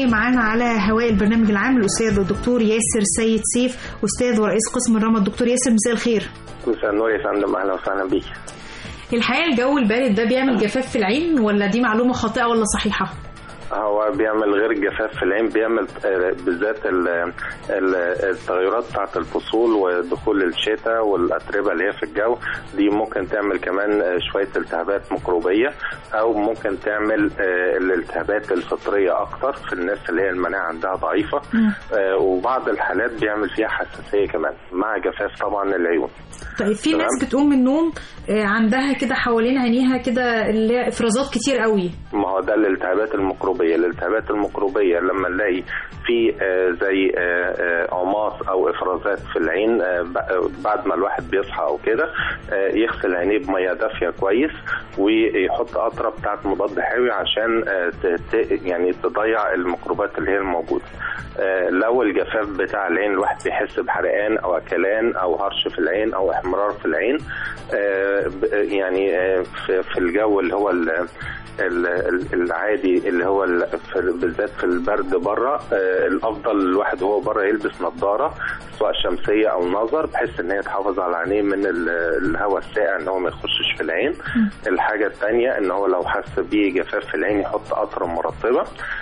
تانية معانا على هواء البرنامج العام الأستاذ الدكتور ياسر سيد سيف أستاذ ورئيس قسم الرمد دكتور ياسر مساء الخير مساء النور يا فندم اهلا وسهلا بيك الحقيقة الجو البارد ده بيعمل جفاف في العين ولا دي معلومة خاطئة ولا صحيحة؟ هو بيعمل غير جفاف في العين بيعمل آه، بالذات ال- ال- التغيرات بتاعت الفصول ودخول الشتاء والاتربه اللي هي في الجو دي ممكن تعمل كمان آه، شويه التهابات ميكروبيه او ممكن تعمل آه، الالتهابات الفطريه اكتر في الناس اللي هي المناعه عندها ضعيفه آه، وبعض الحالات بيعمل فيها حساسيه كمان مع جفاف طبعا العيون طيب في تمام. ناس بتقوم من النوم آه، عندها كده حوالين عينيها كده اللي هي افرازات كتير قوي ما هو ده الالتهابات الميكروبيه الالتهابات الميكروبيه لما نلاقي في آه، زي آه، آه، عماص او افرازات في العين آه، ب- بعد ما الواحد بيصحى او كده آه، يغسل عينيه بميه دافيه كويس ويحط قطره بتاعت مضاد حيوي عشان آه، ت- ت- يعني تضيع الميكروبات اللي هي الموجوده آه، لو الجفاف بتاع العين الواحد بيحس بحرقان او اكلان او هرش في العين او احمرار في العين آه، ب- يعني آه، في في الجو اللي هو ال- ال- ال- العادي اللي هو ال- في- بالذات في البرد بره آه، الافضل الواحد وهو بره يلبس نظاره سواء شمسيه او نظر بحيث ان هي تحافظ على عينيه من ال- الهواء الساقع ان هو ما يخشش في العين الحاجه الثانيه ان هو لو حس بيه جفاف في العين يحط قطره مرطبه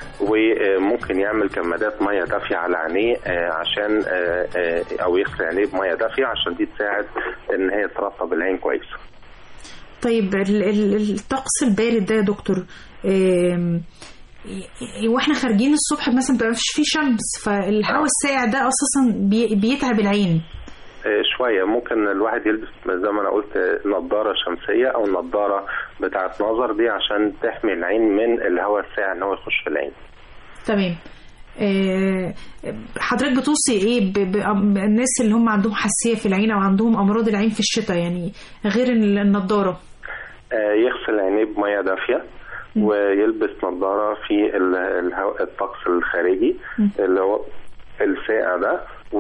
وممكن يعمل كمادات ميه دافيه على عينيه آه، عشان آه، آه، او يغسل عينيه بميه دافيه عشان دي تساعد ان هي ترطب العين كويس طيب ال- ال- الطقس البارد ده يا دكتور آم، ي- واحنا خارجين الصبح مثلا مبقاش فيه شمس فالهواء الساقع ده اساسا بي- بيتعب العين آه، شوية ممكن الواحد يلبس زي ما أنا قلت آه، نظارة شمسية أو نظارة بتاعة نظر دي عشان تحمي العين من الهواء الساقع إن هو يخش في العين. تمام آه، حضرتك بتوصي ايه ب- ب- الناس اللي هم عندهم حساسيه في العين او عندهم امراض العين في الشتاء يعني غير ال- النضاره آه، يغسل عينيه بمية دافية ويلبس نظارة في ال- الهواء الطقس الخارجي اللي هو الساقع ده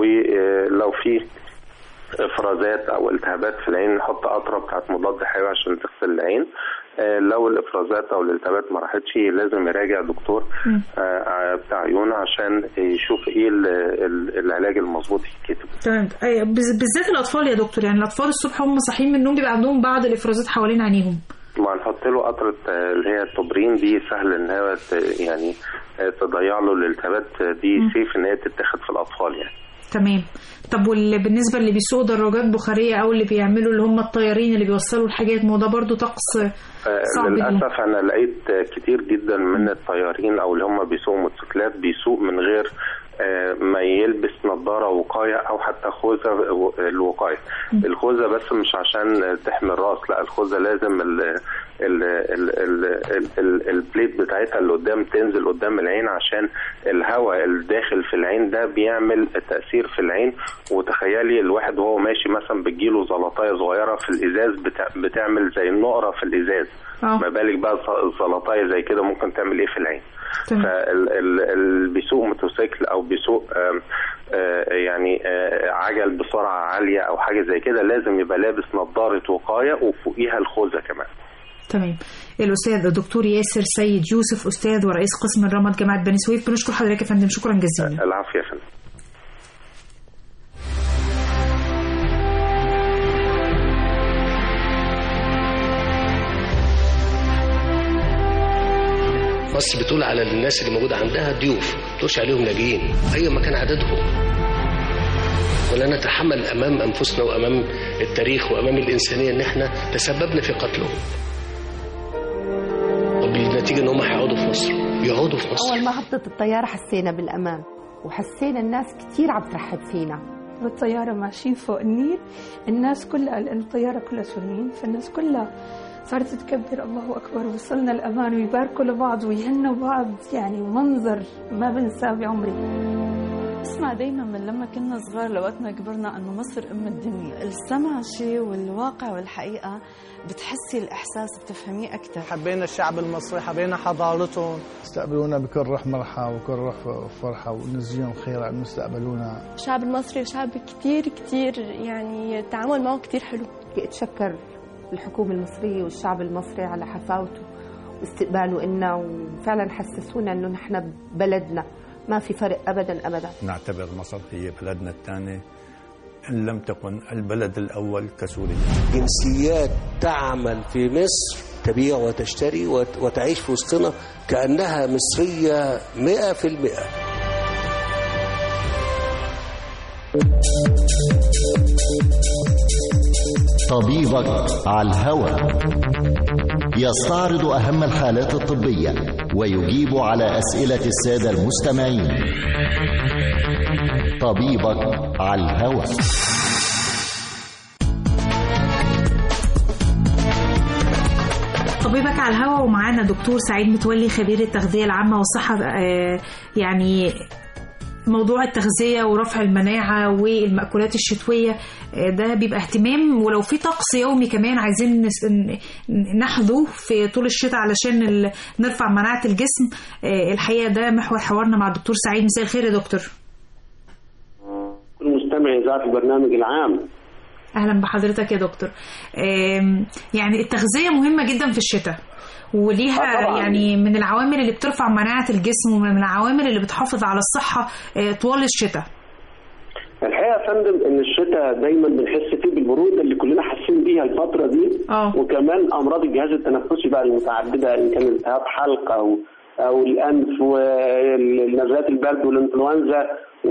ولو في افرازات او التهابات في العين نحط قطره بتاعت مضاد حيوي عشان تغسل العين آه، لو الافرازات او الالتهابات ما راحتش لازم يراجع دكتور آه، آه، بتاع عيون عشان يشوف ايه ال- ال- العلاج المظبوط يتكتب تمام أي- بز- بالذات الاطفال يا دكتور يعني الاطفال الصبح هم صاحيين من النوم بيبقى عندهم بعض الافرازات حوالين عينيهم ما نحط له قطرة آه، اللي هي التوبرين دي سهل ان هي ت- يعني آه، تضيع له الالتهابات آه، دي سيف ان هي تتاخد في الاطفال يعني تمام طب وبالنسبه اللي بيسوقوا دراجات بخاريه او اللي بيعملوا اللي هم الطيارين اللي بيوصلوا الحاجات ما هو ده برضه طقس آه، صعب ليهم. للاسف انا لقيت آه، كتير جدا من الطيارين او اللي هم بيسوقوا موتوسيكلات بيسوق من غير آه، ما يلبس نظاره وقايه او حتى خوذه و- الوقايه الخوذه بس مش عشان تحمي الراس لا الخوذه لازم ال ال ال ال ال ال البليت بتاعتها اللي قدام تنزل قدام العين عشان الهواء الداخل في العين ده بيعمل تاثير في العين وتخيلي الواحد وهو ماشي مثلا بتجيله زلطايه صغيره في الازاز بتع- بتعمل زي النقره في الازاز آه. ما بالك بقى ز- زلطايه زي كده ممكن تعمل ايه في العين تمام. فاللي بيسوق موتوسيكل او بيسوق آم، آه، يعني آه، عجل بسرعه عاليه او حاجه زي كده لازم يبقى لابس نظاره وقايه وفوقيها الخوذه كمان تمام الاستاذ الدكتور ياسر سيد يوسف استاذ ورئيس قسم الرمد جامعه بني سويف بنشكر حضرتك يا فندم شكرا جزيلا العافيه يا فندم مصر بتقول على الناس اللي موجودة عندها ضيوف ما بتقولش عليهم لاجئين أي ما كان عددهم ولا نتحمل أمام أنفسنا وأمام التاريخ وأمام الإنسانية إن إحنا تسببنا في قتلهم وبالنتيجة إن هم هيقعدوا في مصر يقعدوا في مصر أول ما هبطت الطيارة حسينا بالأمان وحسينا الناس كتير عم ترحب فينا بالطيارة ماشيين فوق النيل الناس كلها لأن الطيارة كلها سوريين فالناس كلها صارت تكبر الله أكبر وصلنا الأمان ويباركوا لبعض ويهنوا بعض يعني منظر ما بنساه بعمري اسمع دايما من لما كنا صغار لوقتنا كبرنا انه مصر ام الدنيا السمع شيء والواقع والحقيقه بتحسي الاحساس بتفهميه اكثر حبينا الشعب المصري حبينا حضارتهم استقبلونا بكل روح مرحة وكل روح فرحة ونزيهم خير أن استقبلونا الشعب المصري شعب كتير كتير يعني التعامل معه كتير حلو اتشكر الحكومة المصرية والشعب المصري على حفاوته واستقباله إلنا وفعلا حسسونا إنه نحن ببلدنا ما في فرق أبدا أبدا نعتبر مصر هي بلدنا الثاني إن لم تكن البلد الأول كسوريا جنسيات تعمل في مصر تبيع وتشتري وت- وتعيش في وسطنا كأنها مصرية مئة في المئة طبيبك على الهوى يستعرض أهم الحالات الطبية ويجيب على أسئلة السادة المستمعين طبيبك على الهوى طبيبك على الهوا ومعانا دكتور سعيد متولي خبير التغذية العامة والصحة آه، يعني موضوع التغذية ورفع المناعة والمأكولات الشتوية آه، ده بيبقى اهتمام ولو في طقس يومي كمان عايزين نس- ن- نحذو في طول الشتاء علشان ال- نرفع مناعة الجسم آه، الحقيقة ده محور حوارنا مع الدكتور سعيد مساء الخير يا دكتور كل مستمع إذاعة البرنامج العام اهلا بحضرتك يا دكتور آم، يعني التغذيه مهمه جدا في الشتاء وليها آه طبعاً. يعني من العوامل اللي بترفع مناعه الجسم ومن العوامل اللي بتحافظ على الصحه آه، طوال الشتاء الحقيقة يا فندم إن الشتاء دايما بنحس فيه بالبرودة اللي كلنا حاسين بيها الفترة دي أوه. وكمان أمراض الجهاز التنفسي بقى المتعددة إن كان التهاب حلق أو أو الأنف ونزلات البرد والإنفلونزا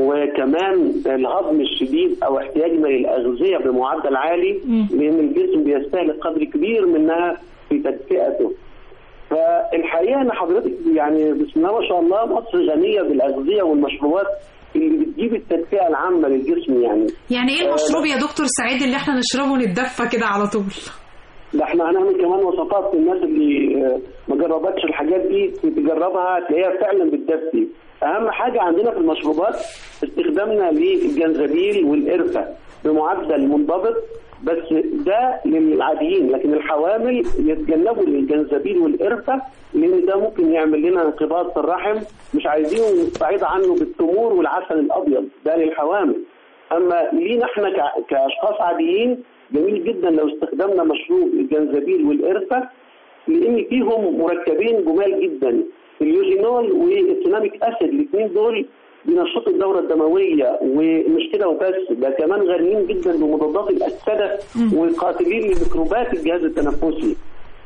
وكمان الهضم الشديد أو احتياجنا للأغذية بمعدل عالي لأن الجسم بيستهلك قدر كبير منها في تدفئته فالحقيقه ان حضرتك يعني بسم الله ما شاء الله مصر غنيه بالاغذيه والمشروبات اللي بتجيب التدفئه العامه للجسم يعني يعني ايه آه، المشروب يا دكتور سعيد اللي احنا نشربه نتدفى كده على طول ده احنا هنعمل كمان وصفات للناس اللي آه، ما جربتش الحاجات دي تجربها تلاقيها فعلا بتدفي اهم حاجه عندنا في المشروبات استخدامنا للجنزبيل والقرفه بمعدل منضبط بس ده للعاديين لكن الحوامل يتجنبوا الجنزبيل والقرفه لان ده ممكن يعمل لنا انقباض في الرحم مش عايزينه نستعيد عنه بالتمور والعسل الابيض ده للحوامل اما لينا احنا ك- كاشخاص عاديين جميل جدا لو استخدمنا مشروب الجنزبيل والقرفه لان فيهم مركبين جمال جدا اليوجينول والسيناميك اسيد الاثنين دول بينشطوا الدوره الدمويه ومش كده وبس ده كمان غنيين جدا بمضادات الاكسده وقاتلين لميكروبات الجهاز التنفسي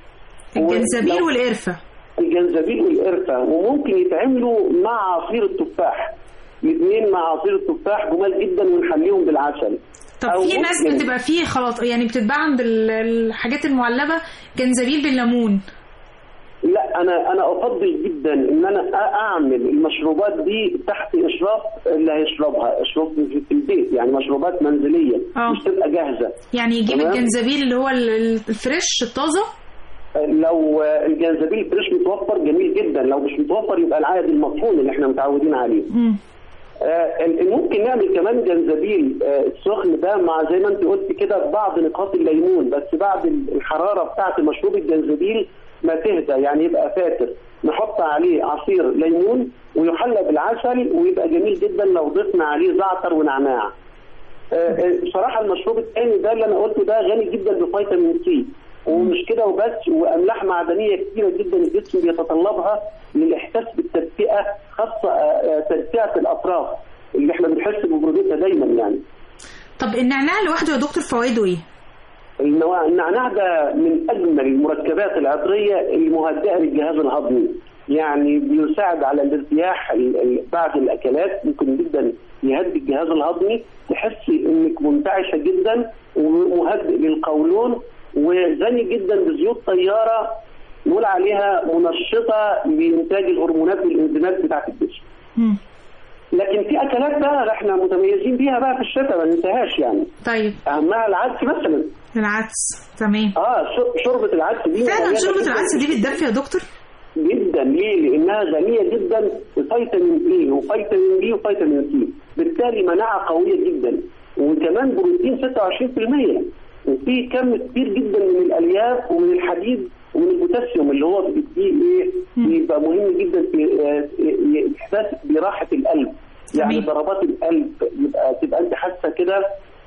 الجنزبيل ولو- والقرفه الجنزبيل والقرفه وممكن يتعملوا مع عصير التفاح الاثنين مع عصير التفاح جمال جدا ونحليهم بالعسل طب أو في ناس ممكن- بتبقى فيه خلاص يعني بتتباع عند ال- الحاجات المعلبه جنزبيل بالليمون لا انا انا افضل جدا ان انا أ- اعمل المشروبات دي تحت اشراف اللي هيشربها اشراف في في البيت يعني مشروبات منزليه آه. مش تبقى جاهزه يعني يجيب تمام؟ الجنزبيل اللي هو ال- ال- الفريش الطازه لو آه، الجنزبيل فريش متوفر جميل جدا لو مش متوفر يبقى العادي المطحون اللي احنا متعودين عليه آه، ال- ممكن نعمل كمان جنزبيل آه، السخن ده مع زي ما انت قلت كده بعض نقاط الليمون بس بعد ال- الحراره بتاعه مشروب الجنزبيل ما تهدى يعني يبقى فاتر نحط عليه عصير ليمون ويحلى بالعسل ويبقى جميل جدا لو ضفنا عليه زعتر ونعناع آه، آه، بصراحه المشروب الثاني ده اللي انا قلته ده غني جدا بفيتامين سي ومش كده وبس واملاح معدنيه كثيره جدا الجسم بيتطلبها للاحساس بالتدفئه خاصه آه، آه، تدفئه الاطراف اللي احنا بنحس ببرودتها دايما يعني طب النعناع لوحده يا دكتور فوائده ايه؟ النوع- النعناع ده من اجمل المركبات العطريه المهدئه للجهاز الهضمي يعني بيساعد على الارتياح ال- ال- بعد الاكلات ممكن جدا يهدي الجهاز الهضمي تحسي انك منتعشه جدا ومهدئ للقولون وغني جدا بزيوت طياره نقول عليها منشطه لانتاج الهرمونات والانزيمات بتاعت الجسم لكن في اكلات بقى احنا متميزين بيها بقى في الشتاء ما ننساهاش يعني طيب اهمها العدس مثلا العدس تمام اه ش- شوربه العدس دي فعلا مميزة شوربه جداً. العدس دي بتدفي يا دكتور؟ جدا ليه؟ لانها غنيه جدا بفيتامين اي وفيتامين بي وفيتامين سي بالتالي مناعه قويه جدا وكمان بروتين 26% وفي كم كبير جدا من الالياف ومن الحديد ومن البوتاسيوم اللي هو بيديه ايه بيبقى مهم جدا في آه، آه، احساس براحه القلب يعني ضربات القلب يبقى تبقى انت حاسه كده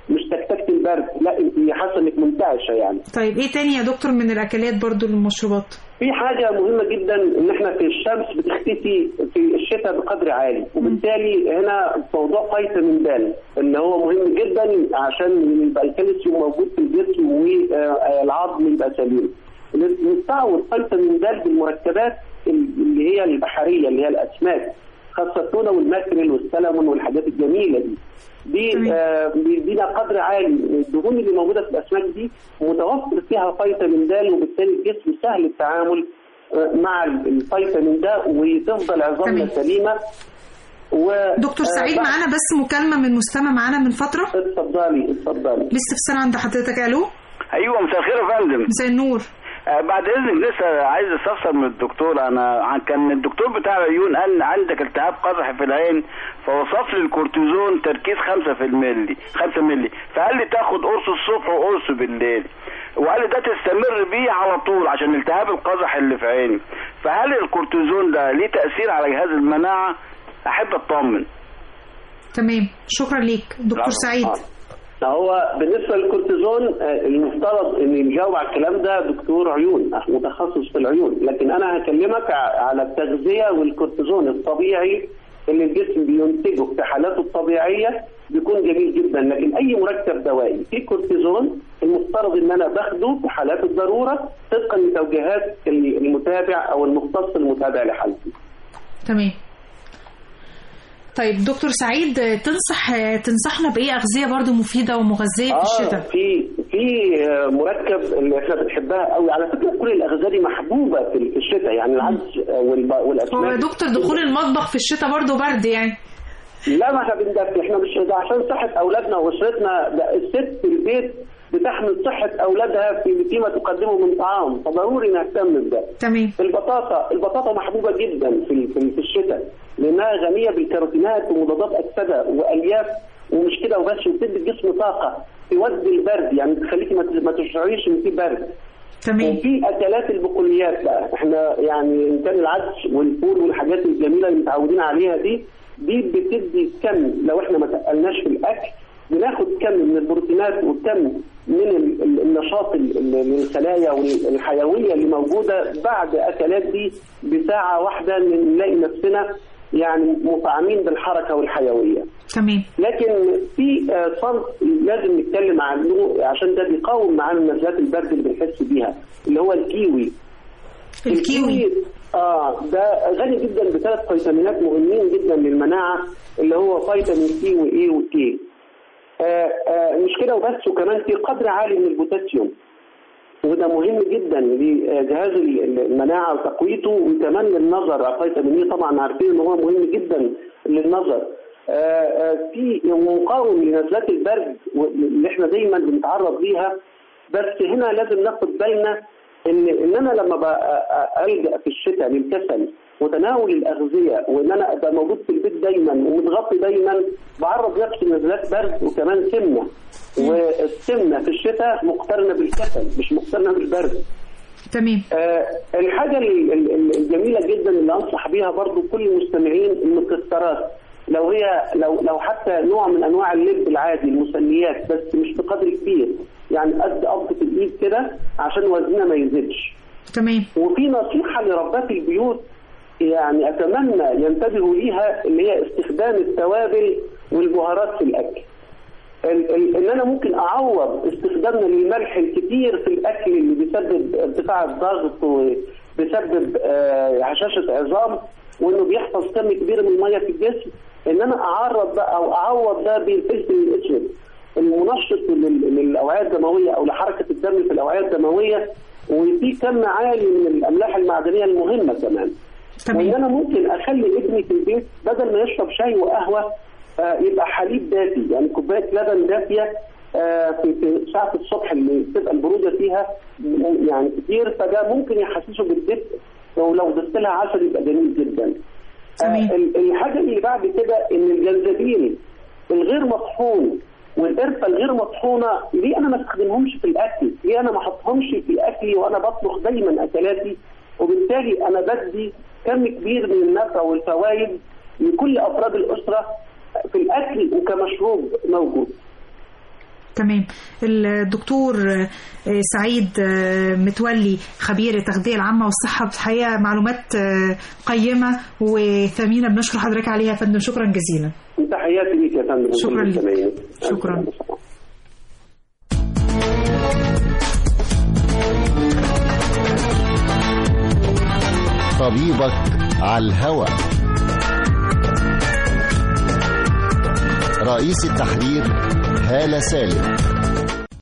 مش تكتكه البرد لا انت حاسه انك منتعشه يعني طيب ايه تاني يا دكتور من الاكلات برضو للمشروبات في حاجة مهمة جدا ان احنا في الشمس بتختفي في الشتاء بقدر عالي وبالتالي هنا موضوع فيتامين د اللي هو مهم جدا عشان يبقى الكالسيوم موجود في الجسم والعظم يبقى سليم نستعوض فيتامين د بالمركبات اللي هي البحرية اللي هي الاسماك خاصة التونة والماكريل والسلمون والحاجات الجميلة دي دي آه بيدينا قدر عالي الدهون اللي موجوده في الاسماك دي متوفر فيها فيتامين د وبالتالي الجسم سهل التعامل آه مع الفيتامين د وتفضل عظامنا سليمه و دكتور سعيد آه معانا بس مكالمه من مستمع معانا من فتره اتفضلي اتفضلي الاستفسار عند حضرتك الو ايوه مساء الخير يا فندم مساء النور آه بعد اذنك لسه عايز استفسر من الدكتور انا كان الدكتور بتاع العيون قال عندك التهاب قزح في العين فوصف لي الكورتيزون تركيز 5 في الملي 5 ملي فقال لي تاخد قرص الصبح وقرص بالليل وقال لي ده تستمر بيه على طول عشان التهاب القزح اللي في عيني فهل الكورتيزون ده ليه تاثير على جهاز المناعه احب اطمن تمام شكرا ليك دكتور سعيد هو بالنسبه للكورتيزون المفترض ان يجاوب على الكلام ده دكتور عيون متخصص في العيون لكن انا هكلمك على التغذيه والكورتيزون الطبيعي اللي الجسم بينتجه في حالاته الطبيعيه بيكون جميل جدا لكن اي مركب دوائي فيه كورتيزون المفترض ان انا باخده في حالات الضروره طبقا لتوجيهات المتابع او المختص المتابع لحالتي. تمام. طيب دكتور سعيد تنصح تنصحنا بايه اغذيه برضو مفيده ومغذيه في الشتاء؟ في في مركب اللي احنا بنحبها قوي على فكره كل الاغذيه دي محبوبه في الشتاء يعني العدس والاسماك هو يا دكتور دخول المطبخ في الشتاء برضو برد يعني لا ما احنا بندفي احنا مش ده عشان صحه اولادنا واسرتنا ده الست في البيت بتحمل صحة أولادها في فيما تقدمه من طعام فضروري نهتم بده تمام البطاطا البطاطا محبوبة جدا في في, في الشتاء لأنها غنية بالكاروتينات ومضادات أكسدة وألياف ومش كده وبس وبتدي الجسم طاقة تودي البرد يعني تخليكي ما تشعريش إن في برد تمام وفي أكلات البقوليات بقى احنا يعني إن كان العدس والفول والحاجات الجميلة اللي متعودين عليها دي دي بتدي كم لو احنا ما تقلناش في الأكل بناخد كم من البروتينات وكم من النشاط للخلايا والحيويه اللي موجوده بعد اكلات دي بساعه واحده نلاقي نفسنا يعني مطعمين بالحركه والحيويه. تمام. لكن في صنف لازم نتكلم عنه عشان ده بيقاوم معانا نزلات البرد اللي بنحس بيها اللي هو الكيوي. الكيوي اه ده غني جدا بثلاث فيتامينات مهمين جدا للمناعه اللي هو فيتامين سي واي وكي. آآ آآ مش كده وبس وكمان في قدر عالي من البوتاسيوم وده مهم جدا لجهاز المناعه وتقويته وكمان للنظر فيتامين اي طبعا عارفين ان هو مهم جدا للنظر في مقاوم لنزلات البرد اللي احنا دايما بنتعرض ليها بس هنا لازم ناخد بالنا ان ان انا لما الجا في الشتاء للكسل وتناول الاغذيه وان انا ابقى موجود في البيت دايما ومتغطي دايما بعرض نفسي لنزلات برد وكمان سمنه والسمنه في الشتاء مقترنه بالكسل مش مقترنه بالبرد تمام آه الحاجه الجميله جدا اللي انصح بيها برضو كل المستمعين المكسرات لو هي لو لو حتى نوع من انواع اللب العادي المسليات بس مش بقدر كبير يعني قد قبضه الايد كده عشان وزنها ما يزيدش تمام وفي نصيحه لربات البيوت يعني اتمنى ينتبهوا ليها اللي هي استخدام التوابل والبهارات في الاكل ان انا ممكن اعوض استخدامنا للملح الكتير في الاكل اللي بيسبب ارتفاع الضغط وبيسبب هشاشه عظام وانه بيحفظ كم كبير من الميه في الجسم ان انا اعرض ده او اعوض ده بالفلفل الاسود المنشط للاوعيه الدمويه او لحركه الدم في الاوعيه الدمويه وفي كم عالي من الاملاح المعدنيه المهمه كمان تمام. وان انا ممكن اخلي ابني في البيت بدل ما يشرب شاي وقهوه آه يبقى حليب دافي يعني كوبايه لبن دافيه آه في, في ساعه الصبح اللي بتبقى البروده فيها يعني كتير فده ممكن يحسسه بالدفء ولو ضفت لها عسل يبقى جميل جدا. آه الحاجه اللي بعد كده ان الجنزبيل الغير مطحون والقرفه الغير مطحونه ليه انا ما استخدمهمش في الاكل؟ ليه انا ما احطهمش في اكلي وانا بطبخ دايما اكلاتي وبالتالي انا بدي كم كبير من النفع والفوائد لكل افراد الاسره في الاكل وكمشروب موجود. تمام الدكتور آه، سعيد آه، متولي خبير التغذية العامة والصحة الحقيقة معلومات آه، قيمة وثمينة بنشكر حضرتك عليها يا فندم شكرا جزيلا تحياتي ليك يا فندم شكرا لك. لك شكرا طبيبك على الهوى رئيس التحرير هالة سالم